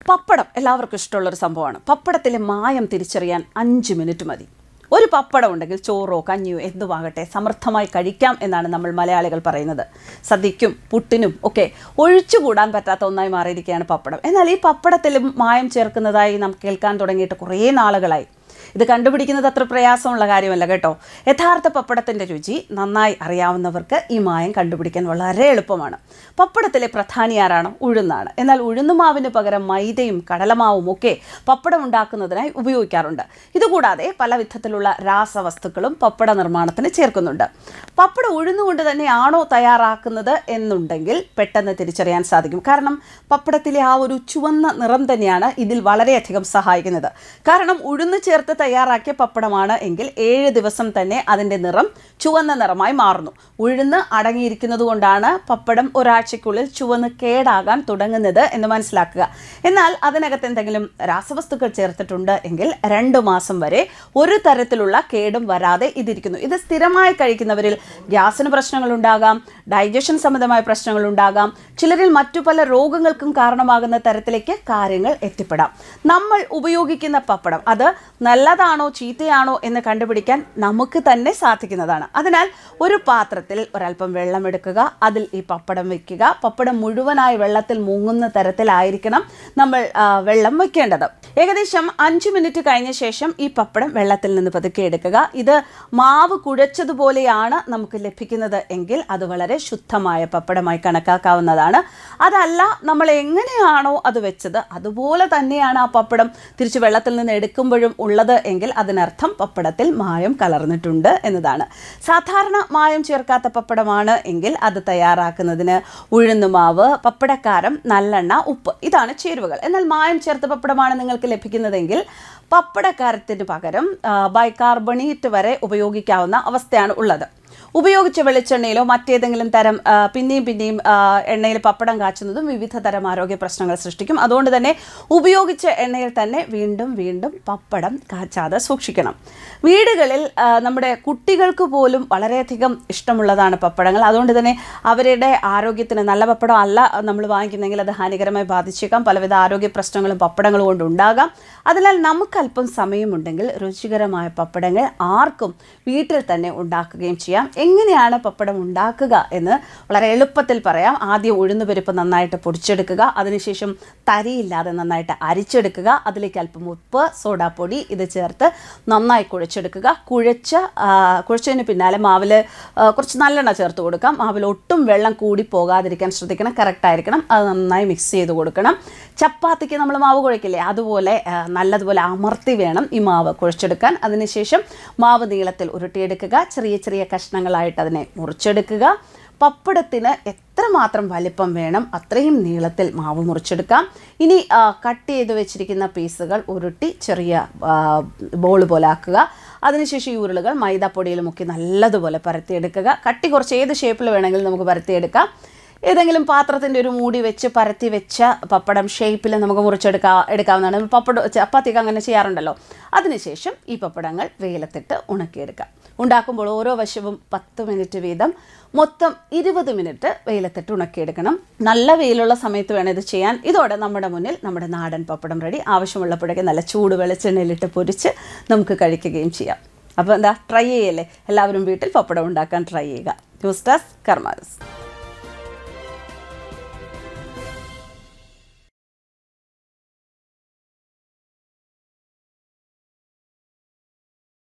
പപ്പടം എല്ലാവർക്കും ഇഷ്ടമുള്ളൊരു സംഭവമാണ് പപ്പടത്തിലെ മായം തിരിച്ചറിയാൻ അഞ്ച് മിനിറ്റ് മതി ഒരു പപ്പടം ഉണ്ടെങ്കിൽ ചോറോ കഞ്ഞിയോ എന്തുവാകട്ടെ സമൃദ്ധമായി കഴിക്കാം എന്നാണ് നമ്മൾ മലയാളികൾ പറയുന്നത് സദ്യയ്ക്കും പുട്ടിനും ഒക്കെ ഒഴിച്ചുകൂടാൻ പറ്റാത്ത ഒന്നായി മാറിയിരിക്കുകയാണ് പപ്പടം എന്നാൽ ഈ പപ്പടത്തിലും മായം ചേർക്കുന്നതായി നാം കേൾക്കാൻ തുടങ്ങിയിട്ട് കുറേ നാളുകളായി ഇത് കണ്ടുപിടിക്കുന്നത് അത്ര പ്രയാസമുള്ള കാര്യമല്ല കേട്ടോ യഥാർത്ഥ പപ്പടത്തിൻ്റെ രുചി നന്നായി അറിയാവുന്നവർക്ക് ഈ മായം കണ്ടുപിടിക്കാൻ വളരെ എളുപ്പമാണ് പപ്പടത്തിലെ പ്രധാനി ആരാണ് ഉഴുന്നാണ് എന്നാൽ ഉഴുന്നുമാവിന് പകരം മൈദയും കടലമാവും ഒക്കെ പപ്പടം ഉണ്ടാക്കുന്നതിനായി ഉപയോഗിക്കാറുണ്ട് ഇതുകൂടാതെ പല വിധത്തിലുള്ള രാസവസ്തുക്കളും പപ്പട നിർമ്മാണത്തിന് ചേർക്കുന്നുണ്ട് പപ്പടം ഉഴുന്നുകൊണ്ട് തന്നെയാണോ തയ്യാറാക്കുന്നത് എന്നുണ്ടെങ്കിൽ പെട്ടെന്ന് തിരിച്ചറിയാൻ സാധിക്കും കാരണം പപ്പടത്തിലെ ആ ഒരു ചുവന്ന നിറം തന്നെയാണ് ഇതിൽ വളരെയധികം സഹായിക്കുന്നത് കാരണം ഉഴുന്ന് ചേർത്ത് തയ്യാറാക്കിയ പപ്പടമാണ് എങ്കിൽ ഏഴ് ദിവസം തന്നെ അതിൻ്റെ നിറം ചുവന്ന നിറമായി മാറുന്നു ഉഴുന്ന് അടങ്ങിയിരിക്കുന്നത് കൊണ്ടാണ് പപ്പടം ഒരാഴ്ചയ്ക്കുള്ളിൽ ചുവന്ന് കേടാകാൻ തുടങ്ങുന്നത് എന്ന് മനസ്സിലാക്കുക എന്നാൽ അതിനകത്ത് എന്തെങ്കിലും രാസവസ്തുക്കൾ ചേർത്തിട്ടുണ്ട് എങ്കിൽ രണ്ട് മാസം വരെ ഒരു തരത്തിലുള്ള കേടും വരാതെ ഇതിരിക്കുന്നു ഇത് സ്ഥിരമായി കഴിക്കുന്നവരിൽ ഗ്യാസിന് പ്രശ്നങ്ങളുണ്ടാകാം ഡൈജഷൻ സംബന്ധമായ പ്രശ്നങ്ങളുണ്ടാകാം ചിലരിൽ മറ്റു പല രോഗങ്ങൾക്കും കാരണമാകുന്ന തരത്തിലേക്ക് കാര്യങ്ങൾ എത്തിപ്പെടാം നമ്മൾ ഉപയോഗിക്കുന്ന പപ്പടം അത് നല്ലതാണോ ചീത്തയാണോ എന്ന് കണ്ടുപിടിക്കാൻ നമുക്ക് തന്നെ സാധിക്കുന്നതാണ് അതിനാൽ ഒരു പാത്രത്തിൽ ഒരല്പം വെള്ളം എടുക്കുക അതിൽ ഈ പപ്പടം വെക്കുക പപ്പടം മുഴുവനായി വെള്ളത്തിൽ മുങ്ങുന്ന തരത്തിലായിരിക്കണം നമ്മൾ ആ, വെള്ളം വെക്കേണ്ടത് ഏകദേശം അഞ്ച് മിനിറ്റ് കഴിഞ്ഞ ശേഷം ഈ പപ്പടം വെള്ളത്തിൽ നിന്ന് പതുക്കെ എടുക്കുക ഇത് മാവ് കുഴച്ചതുപോലെയാണ് നമുക്ക് ലഭിക്കുന്നത് എങ്കിൽ അത് വളരെ ശുദ്ധമായ പപ്പടമായി കണക്കാക്കാവുന്നതാണ് അതല്ല നമ്മൾ എങ്ങനെയാണോ അത് വെച്ചത് അതുപോലെ തന്നെയാണ് ആ പപ്പടം തിരിച്ച് വെള്ളത്തിൽ നിന്ന് എടുക്കുമ്പോഴും ഉള്ളത് എങ്കിൽ അതിനർത്ഥം പപ്പടത്തിൽ മായം കലർന്നിട്ടുണ്ട് എന്നതാണ് സാധാരണ മായം ചേർക്കാത്ത പപ്പടമാണ് എങ്കിൽ അത് തയ്യാറാക്കുന്നതിന് ഉഴുന്നുമാവ് പപ്പടക്കാരം നല്ലെണ്ണ ഉപ്പ് ഇതാണ് ചേരുവകൾ എന്നാൽ മായം ചേർത്ത പപ്പടമാണ് നിങ്ങൾക്ക് ലഭിക്കുന്നതെങ്കിൽ പപ്പടക്കാരത്തിന് പകരം ആ, ബൈകാർബണേറ്റ് വരെ ഉപയോഗിക്കാവുന്ന അവസ്ഥയാണ് ഉള്ളത് ഉപയോഗിച്ച വെളിച്ചെണ്ണയിലോ മറ്റേതെങ്കിലും തരം ആ, പിന്നെയും പിന്നെയും ആ, എണ്ണയിൽ പപ്പടം കാച്ചുന്നതും വിവിധ തരം ആരോഗ്യ പ്രശ്നങ്ങൾ സൃഷ്ടിക്കും അതുകൊണ്ട് തന്നെ ഉപയോഗിച്ച എണ്ണയിൽ തന്നെ വീണ്ടും വീണ്ടും പപ്പടം കാച്ചാതെ സൂക്ഷിക്കണം വീടുകളിൽ ആ, നമ്മുടെ കുട്ടികൾക്ക് പോലും വളരെയധികം ഇഷ്ടമുള്ളതാണ് പപ്പടങ്ങൾ അതുകൊണ്ട് തന്നെ അവരുടെ ആരോഗ്യത്തിന് നല്ല പപ്പടം അല്ല നമ്മൾ വാങ്ങിക്കുന്നെങ്കിൽ അത് ഹാനികരമായി ബാധിച്ചേക്കാം പലവിധ ആരോഗ്യ പ്രശ്നങ്ങളും പപ്പടങ്ങൾ കൊണ്ട് ഉണ്ടാകാം അതിനാൽ നമുക്ക് അല്പം സമയമുണ്ടെങ്കിൽ രുചികരമായ പപ്പടങ്ങൾ ആർക്കും വീട്ടിൽ തന്നെ ഉണ്ടാക്കുകയും ചെയ്യാം എങ്ങനെയാണ് പപ്പടം ഉണ്ടാക്കുക എന്ന് വളരെ എളുപ്പത്തിൽ പറയാം ആദ്യം ഉഴുന്നുപരിപ്പ് നന്നായിട്ട് പൊടിച്ചെടുക്കുക അതിനുശേഷം തരിയില്ലാതെ നന്നായിട്ട് അരിച്ചെടുക്കുക അതിലേക്ക് അല്പം ഉപ്പ് സോഡാപ്പൊടി ഇത് ചേർത്ത് നന്നായി കുഴച്ചെടുക്കുക കുഴച്ച ആ, കുഴച്ചതിന് പിന്നാലെ മാവിൽ ആ, കുറച്ച് നല്ലെണ്ണ ചേർത്ത് കൊടുക്കാം മാവിൽ ഒട്ടും വെള്ളം കൂടി പോകാതിരിക്കാൻ ശ്രദ്ധിക്കണം കറക്റ്റ് ആയിരിക്കണം അത് നന്നായി മിക്സ് ചെയ്ത് കൊടുക്കണം ചപ്പാത്തിക്ക് നമ്മൾ മാവ് കുഴക്കില്ലേ അതുപോലെ ആ, നല്ലതുപോലെ അമർത്തി വേണം ഈ മാവ് കുഴച്ചെടുക്കാൻ അതിനുശേഷം മാവ് നീളത്തിൽ ഉരുട്ടിയെടുക്കുക ചെറിയ ചെറിയ കഷ്ണങ്ങളായിട്ട് അതിനെ മുറിച്ചെടുക്കുക പപ്പടത്തിന് എത്രമാത്രം വലിപ്പം വേണം അത്രയും നീളത്തിൽ മാവ് മുറിച്ചെടുക്കാം ഇനി ആ, കട്ട് ചെയ്ത് വെച്ചിരിക്കുന്ന പീസുകൾ ഉരുട്ടി ചെറിയ ബോൾ പോലെ ആക്കുക അതിനുശേഷം ഈ ഉരുളുകൾ മൈദാപ്പൊടിയിൽ മുക്കി നല്ലതുപോലെ പരത്തിയെടുക്കുക കട്ടി കുറച്ച് ഏത് ഷേപ്പിൽ വേണമെങ്കിലും നമുക്ക് പരത്തിയെടുക്കാം ഏതെങ്കിലും പാത്രത്തിൻ്റെ ഒരു മൂടി വെച്ച് പരത്തി വെച്ച പപ്പടം ഷേപ്പിൽ നമുക്ക് മുറിച്ചെടുക്കാ എടുക്കാവുന്നതാണ് നമ്മൾ പപ്പടം ചപ്പാത്തിയൊക്കെ അങ്ങനെ ചെയ്യാറുണ്ടല്ലോ അതിനുശേഷം ഈ പപ്പടങ്ങൾ വെയിലത്തിട്ട് ഉണക്കിയെടുക്കാം ഉണ്ടാക്കുമ്പോൾ ഓരോ വശവും പത്ത് മിനിറ്റ് വീതം മൊത്തം ഇരുപത് മിനിറ്റ് വെയിലത്തിട്ട് ഉണക്കിയെടുക്കണം നല്ല വെയിലുള്ള സമയത്ത് വേണം ഇത് ചെയ്യാൻ ഇതോടെ നമ്മുടെ മുന്നിൽ നമ്മുടെ നാടൻ പപ്പടം റെഡി ആവശ്യമുള്ളപ്പോഴൊക്കെ നല്ല ചൂട് വെളിച്ചെണ്ണയിലിട്ട് പൊരിച്ച് നമുക്ക് കഴിക്കുകയും ചെയ്യാം അപ്പോൾ എന്താ ട്രൈ ചെയ്യല്ലേ എല്ലാവരും വീട്ടിൽ പപ്പടം ഉണ്ടാക്കാൻ ട്രൈ ചെയ്യുക ന്യൂസ് ഡെസ്ക് കർമാനസ്